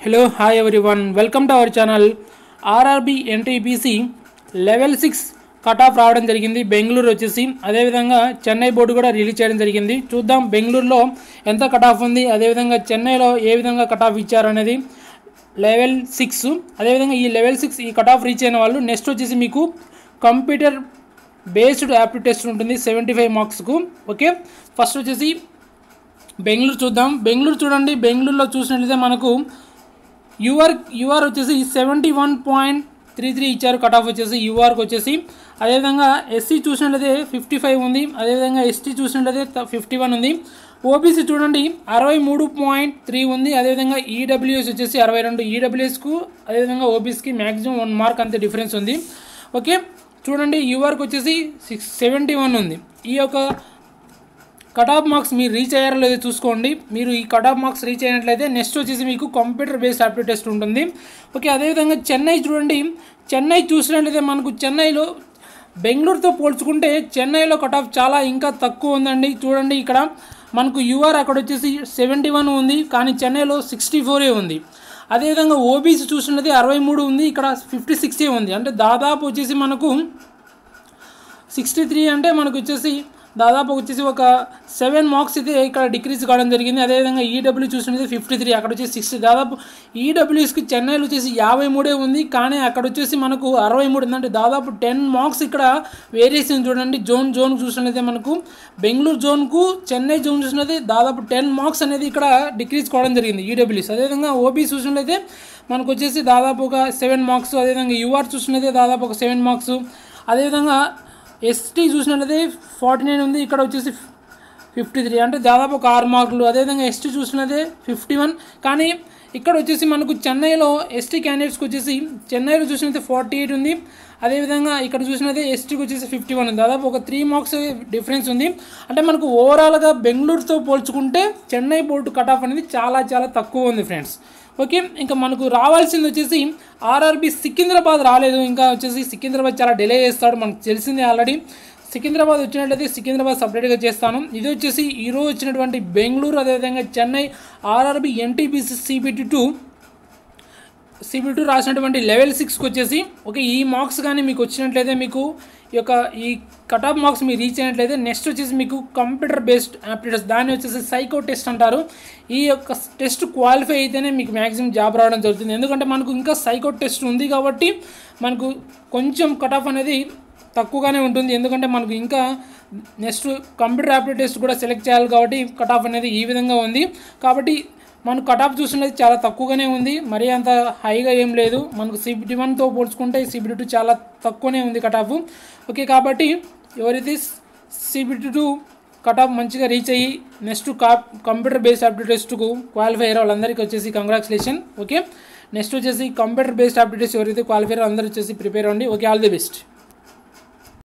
hello hi everyone welcome to our channel RRB NTPC level six cut off రావడం జరిగింది బెంగళూరు వచ్చేసి అదేవిధంగా Chennai board కూడా రిలీజ్ చేయడం జరిగింది చూద్దాం బెంగళూరులో ఎంత కట్ ఆఫ్ ఉంది అదేవిధంగా చెన్నైలో ఏ విధంగా కట్ ఆఫ్ ఇచ్చారనేది లెవెల్ సిక్స్ అదేవిధంగా ఈ లెవెల్ సిక్స్ ఈ కట్ ఆఫ్ రీచ్ అయిన వాళ్ళు నెక్స్ట్ వచ్చేసి మీకు కంప్యూటర్ బేస్డ్ యాప్టివ్ టెస్ట్ ఉంటుంది సెవెంటీ ఫైవ్ మార్క్స్కు ఓకే ఫస్ట్ వచ్చేసి బెంగళూరు చూద్దాం బెంగళూరు చూడండి బెంగళూరులో చూసినట్లయితే మనకు యూఆర్ యూఆర్ వచ్చేసి seventy one point three three ఇచ్చారు కట్ ఆఫ్ వచ్చేసి యూఆర్కి వచ్చేసి అదేవిధంగా ఎస్సీ చూసినట్లయితే ఫిఫ్టీ ఫైవ్ ఉంది అదేవిధంగా ఎస్టీ చూసినట్లయితే ఫిఫ్టీ వన్ ఉంది ఓబీసీ చూడండి అరవై మూడు పాయింట్ త్రీ ఉంది అదేవిధంగా ఈడబ్ల్యూఎస్ వచ్చేసి అరవై రెండు ఈడబ్ల్యూఎస్కు అదేవిధంగా ఓబీసీకి మ్యాక్సిమం వన్ మార్క్ అంతే డిఫరెన్స్ ఉంది ఓకే చూడండి యూఆర్కి వచ్చేసి సిక్స్ సెవెంటీ వన్ ఉంది ఈ యొక్క కట్ ఆఫ్ మార్క్స్ మీరు రీచ్ అయ్యారో లేదో చూసుకోండి మీరు ఈ కట్ ఆఫ్ మార్క్స్ రీచ్ అయినట్లయితే నెక్స్ట్ వచ్చేసి మీకు కంప్యూటర్ బేస్డ్ ఆప్టివ్ టెస్ట్ ఉంటుంది ఓకే అదేవిధంగా చెన్నై చూడండి చెన్నై చూసినట్లయితే మనకు చెన్నైలో బెంగళూరుతో పోల్చుకుంటే చెన్నైలో కట్ ఆఫ్ చాలా ఇంకా తక్కువ ఉందండి చూడండి ఇక్కడ మనకు యూఆర్ అక్కడ వచ్చేసి సెవెంటీ వన్ ఉంది కానీ చెన్నైలో సిక్స్టీ ఫోరే ఉంది అదేవిధంగా ఓబీసీ చూసినది అరవై మూడు ఉంది ఇక్కడ ఫిఫ్టీ సిక్సే ఉంది అంటే దాదాపు వచ్చేసి మనకు సిక్స్టీ త్రీ అంటే మనకు వచ్చేసి దాదాపు వచ్చేసి ఒక సెవెన్ మార్క్స్ అయితే ఇక్కడ డిక్రీజ్ కావడం జరిగింది అదేవిధంగా ఈడబ్ల్యూ చూసినది ఫిఫ్టీ త్రీ అక్కడ వచ్చేసి సిక్స్టీ దాదాపు ఈడబ్ల్యూఎస్కి చెన్నైలో వచ్చేసి యాభై మూడే ఉంది కానీ అక్కడ వచ్చేసి మనకు అరవై మూడు ఉందంటే దాదాపు టెన్ మార్క్స్ ఇక్కడ వేరియేషన్ చూడండి జోన్ జోన్ చూసినట్లయితే మనకు బెంగళూరు జోన్కు చెన్నై జోన్ చూసినది దాదాపు టెన్ మార్క్స్ అనేది ఇక్కడ డిక్రీజ్ కావడం జరిగింది ఈడబ్ల్యూఎస్ అదేవిధంగా ఓబీ చూసినట్లయితే మనకు వచ్చేసి దాదాపు ఒక సెవెన్ మార్క్స్ అదేవిధంగా యూఆర్ చూసినది దాదాపు ఒక సెవెన్ మార్క్స్ అదేవిధంగా ఎస్టీ చూసినట్లయితే ఫార్టీ నైన్ ఉంది ఇక్కడ వచ్చేసి ఫిఫ్టీ త్రీ అంటే దాదాపు ఒక ఆరు మార్కులు అదేవిధంగా ఎస్టీ చూసినదే ఫిఫ్టీ వన్ కానీ ఇక్కడ వచ్చేసి మనకు చెన్నైలో ఎస్టీ క్యాండిడేట్స్కి వచ్చేసి చెన్నైలో చూసినైతే ఫార్టీ ఎయిట్ ఉంది అదేవిధంగా ఇక్కడ చూసినది ఎస్టీకి వచ్చేసి ఫిఫ్టీ వన్ ఉంది దాదాపు ఒక త్రీ మార్క్స్ డిఫరెన్స్ ఉంది అంటే మనకు ఓవరాల్గా బెంగళూరుతో పోల్చుకుంటే చెన్నై బోర్డు కట్ ఆఫ్ అనేది చాలా చాలా తక్కువ ఉంది ఫ్రెండ్స్ ఓకే ఇంకా మనకు రావాల్సింది వచ్చేసి ఆర్ఆర్బి సికింద్రాబాద్ రాలేదు ఇంకా వచ్చేసి సికింద్రాబాద్ చాలా డిలే చేస్తాడు మనకు తెలిసిందే ఆల్రెడీ సికింద్రాబాద్ వచ్చినట్లయితే సికింద్రాబాద్ సపరేట్గా చేస్తాను ఇది వచ్చేసి ఈరోజు వచ్చినటువంటి బెంగళూరు అదేవిధంగా Chennai RRB NTPC CBT two CBT two రాసినటువంటి లెవెల్ సిక్స్కి వచ్చేసి ఓకే ఈ మార్క్స్ కానీ మీకు వచ్చినట్లయితే మీకు ఈ యొక్క ఈ కట్ ఆఫ్ మార్క్స్ మీరు రీచ్ అయినట్లయితే నెక్స్ట్ వచ్చేసి మీకు కంప్యూటర్ బేస్డ్ యాప్టిట్యూడ్స్ దాన్ని వచ్చేసి సైకో టెస్ట్ అంటారు ఈ యొక్క టెస్ట్ క్వాలిఫై అయితేనే మీకు మ్యాక్సిమం జాబ్ రావడం జరుగుతుంది ఎందుకంటే మనకు ఇంకా సైకో టెస్ట్ ఉంది కాబట్టి మనకు కొంచెం కట్ ఆఫ్ అనేది తక్కువగానే ఉంటుంది ఎందుకంటే మనకు ఇంకా నెక్స్ట్ కంప్యూటర్ యాప్టిట్యూడ్ టెస్ట్ కూడా సెలెక్ట్ చేయాలి కాబట్టి కట్ ఆఫ్ అనేది ఈ విధంగా ఉంది కాబట్టి మనకు కట్ ఆఫ్ చూసినది చాలా తక్కువగానే ఉంది మరీ అంత హైగా ఏం లేదు మనకు సిబిటి వన్తో పోల్చుకుంటే సిబిటి టూ చాలా తక్కువనే ఉంది కట్ ఆఫ్ ఓకే కాబట్టి ఎవరైతే సిబిటి టూ కట్ ఆఫ్ మంచిగా రీచ్ అయ్యి నెక్స్ట్ కా కంప్యూటర్ బేస్డ్ ఆప్టిట్యూడ్ టెస్ట్కు క్వాలిఫై అయ్యారో వాళ్ళందరికీ వచ్చేసి కంగ్రాచులేషన్ ఓకే నెక్స్ట్ వచ్చేసి కంప్యూటర్ బేస్డ్ ఆప్టిట్యూడ్ టెస్ట్ ఎవరైతే క్వాలిఫై అయ్యారో అందరూ వచ్చేసి ప్రిపేర్ అవ్వండి ఓకే ఆల్ ది బెస్ట్